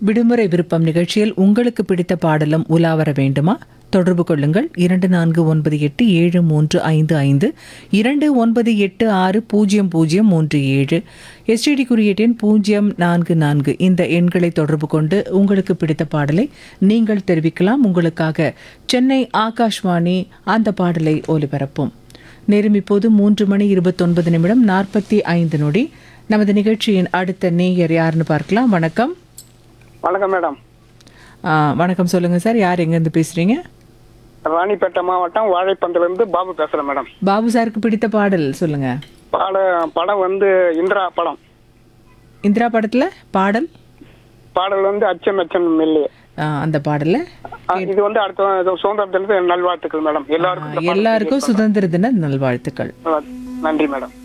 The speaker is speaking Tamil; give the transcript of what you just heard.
விடுமுறை விருப்பம் நிகழ்ச்சியில் உங்களுக்கு பிடித்த பாடலும் உலா வர வேண்டுமா தொடர்பு கொள்ளுங்கள் இரண்டு நான்கு ஒன்பது எட்டு ஏழு மூன்று ஐந்து ஐந்து இரண்டு ஒன்பது எட்டு ஆறு பூஜ்ஜியம் பூஜ்ஜியம் மூன்று ஏழு எஸ்டிடி குறியீட்டின் பூஜ்ஜியம் நான்கு நான்கு இந்த எண்களை தொடர்பு கொண்டு உங்களுக்கு பிடித்த பாடலை நீங்கள் தெரிவிக்கலாம் உங்களுக்காக சென்னை ஆகாஷ்வாணி அந்த பாடலை ஒலிபரப்பும் நேரம் இப்போது மூன்று மணி இருபத்தொன்பது நிமிடம் நாற்பத்தி ஐந்து நொடி நமது நிகழ்ச்சியின் அடுத்த நேயர் யாருன்னு பார்க்கலாம் வணக்கம் வணக்கம் மேடம் ஆ, வணக்கம் சொல்லுங்க சார் யார் எங்கேருந்து பேசுறீங்க ராணிப்பேட்டை மாவட்டம் வாழைப்பந்திலிருந்து பாபு பேசுறேன் மேடம் பாபு சாருக்கு பிடித்த பாடல் சொல்லுங்க பாட படம் வந்து இந்திரா படம் இந்திரா படத்துல பாடல் பாடல் வந்து அச்சம் அச்சம் மெல்லி ஆ, அந்த பாடல்ல இது வந்து அடுத்த இது சுதந்திர தினத்து நல்வாழ்த்துக்கள் மேடம் ஆ, எல்லாருக்கும் இந்த பாடல் எல்லாருக்கும் சுதந்திர தின நல்வாழ்த்துக்கள் தெரிவிக்கிறேன். நன்றி மேடம்